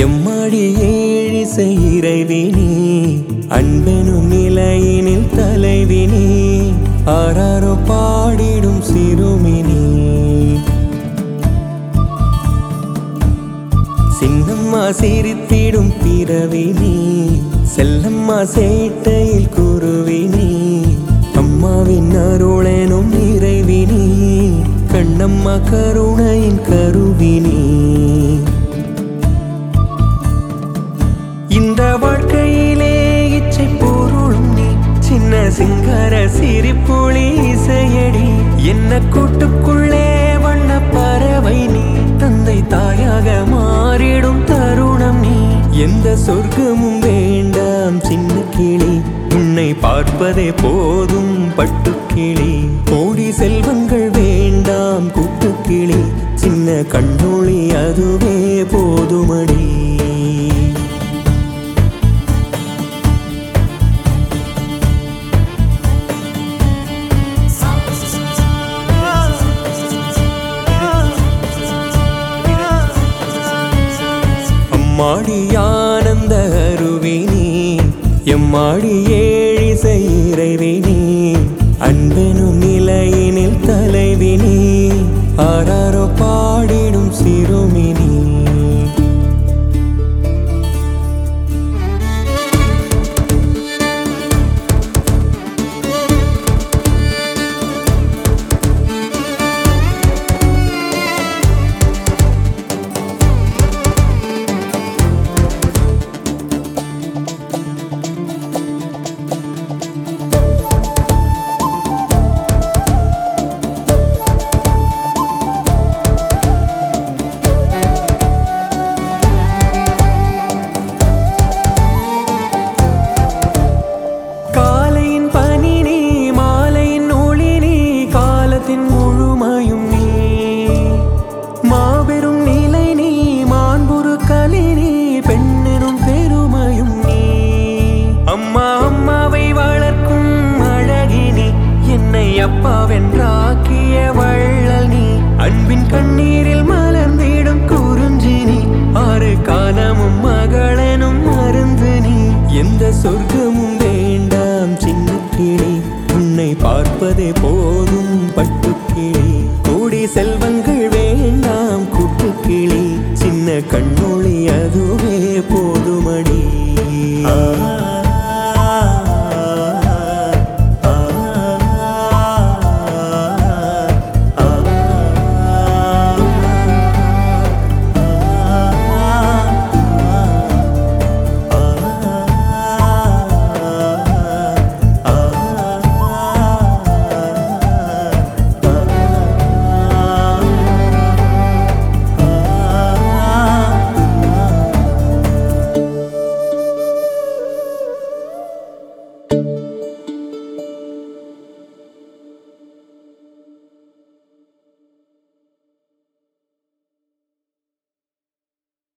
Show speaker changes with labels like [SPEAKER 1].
[SPEAKER 1] எம்மாடி ஏழிசை இறைவினி அன்பெனும் நிலையினில் தலைவினி ஆராரோ பாடிடும் சிறுமினி சின்னம்மா சிரித்திடும் பிறவினி செல்லம்மா சேட்டையில் குருவினி அம்மாவின் அருளெனும் இறைவினி கண்ணம்மா கருணையின் கருவினி இந்த வாழ்க்கையிலே இச்சை பொருளும் நீ சின்ன சிங்கார சிரிப்புளி இசையடி என்ன கூட்டுக்குள்ளே வண்ண பறவை நீ தந்தை தாயாக மாறிடும் தருணம் நீ எந்த சொர்க்கமும் வேண்டாம் சின்ன கிளி உன்னை பார்ப்பதே போதும் பட்டுக்கிளி கோடி செல்வங்கள் வேண்டாம் கூட்டுக்கிளி சின்ன கண்ணொளி அதுவே போதுமடி அம்மாடி ஆனந்த அருவினி எம்மாடி ஏழிசை இறைவினி அன்பெனும் நிலையினில் தலைவினி ஆராரோ